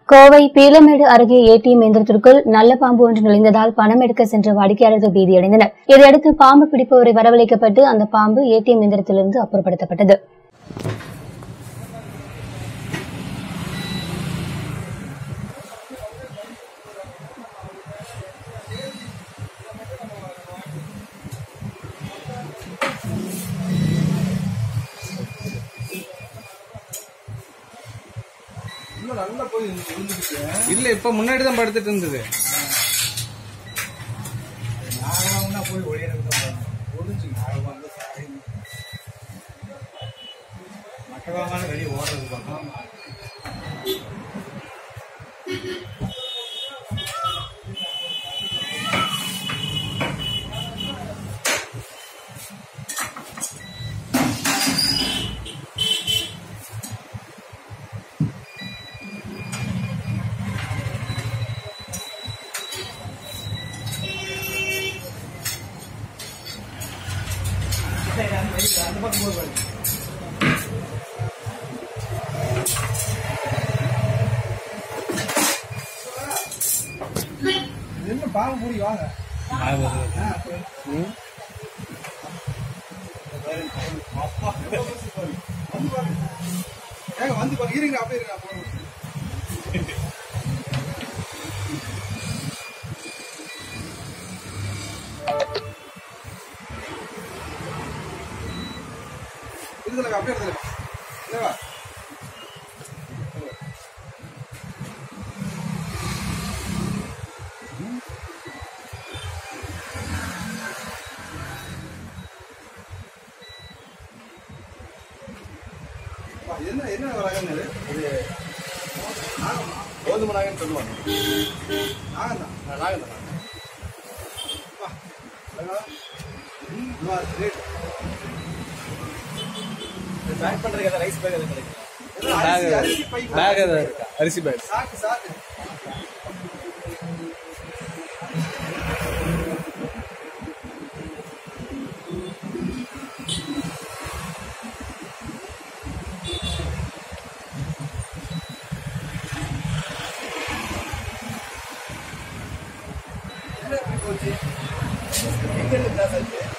கோவை பீலமேடு அருகே ஏடிஎம் இயந்திரத்திற்குள் நல்ல பாம்பு ஒன்று நுழைந்ததால் பணம் எடுக்க சென்ற வாடிக்கையாளர்கள் பீதியடைந்தனர் இதையடுத்து பாம்பு பிடிப்பவரை வரவழைக்கப்பட்டு அந்த பாம்பு ஏடிஎம் இயந்திரத்திலிருந்து அப்புறப்படுத்தப்பட்டது இல்ல இப்ப முன்னாடி தான் படுத்துட்டு இருந்தது வெளியே ஓடுறது பக்கம் என்ன பாவம் பூரி வாங்க ஏங்க வந்து பாருங்க இருங்க அப்படியே இருங்க அப்போ இருக்குதுல அப்படியே இருக்குதுல இல்லவா அப்பா, இது என்ன என்ன ரகம் இது இது நாகம் கோதுமை நாகன்னு சொல்லுவாங்க நாகம் தான் நாகம் தான் அப்பா, அழகா. ம், இதுவா, ரேட். பேக் பண்றதுக்கு ஏதாவது ரைஸ் பேக் எதுவும் கிடைக்கும் இதெல்லாம் அரிசி, அரிசி பை பேக் ஏதாவது இருக்கா அரிசி பேக் சாக்கு சாக்கு என்ன இப்படி போச்சு? எங்க இருந்து கிராஸ் ஆச்சு?